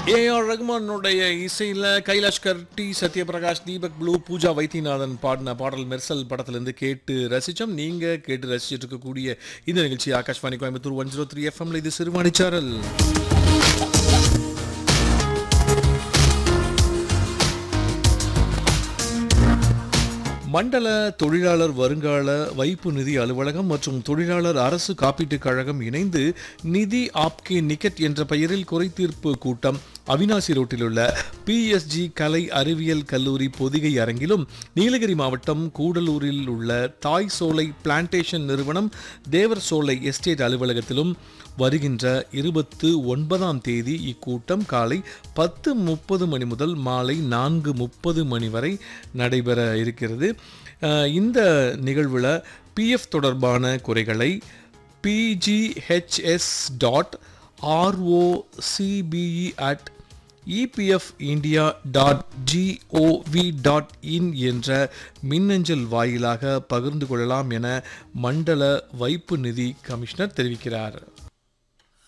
AR ரகுமானுடைய இசையில் Kailash Kher D Sathyaprakash Deepak Blue Pooja Vaidyanathan பாடின பாடல் மெர்சல் படத்திலிருந்து கேட்டு ரசித்தோம் நீங்கள் கேட்டு ரசிச்சுட்டு இருக்கக்கூடிய இந்த நிகழ்ச்சி Akashvani Coimbatore one zero three எஃப்எம்ல இது சிறுவாணிச்சாரல் மண்டல தொழிலாளர் வருங்கால வைப்பு நிதி அலுவலகம் மற்றும் தொழிலாளர் அரசு காப்பீட்டுக் கழகம் இணைந்து நிதி ஆப்கே நிக்கெட் என்ற பெயரில் குறைதீர்ப்பு கூட்டம் அவினாசி ரோட்டில் உள்ள பிஎஸ்ஜி கலை அறிவியல் கல்லூரி பொதிகை அரங்கிலும் நீலகிரி மாவட்டம் கூடலூரில் உள்ள தாய் சோலை பிளான்டேஷன் நிறுவனம் தேவர் சோலை எஸ்டேட் அலுவலகத்திலும் வருகின்ற இருபத்து ஒன்பதாம் தேதி இக்கூட்டம் காலை பத்து முப்பது மணி முதல் மாலை நான்கு முப்பது மணி வரை நடைபெற இருக்கிறது அஹ் இந்த நிகழ்வில் பிஎஃப் தொடர்பான குறைகளை PGHS dot ROCBE at EPF India dot GOV dot in என்ற மின்னஞ்சல் வாயிலாக பகிர்ந்து கொள்ளலாம் என மண்டல வைப்பு நிதி கமிஷனர் தெரிவிக்கிறார்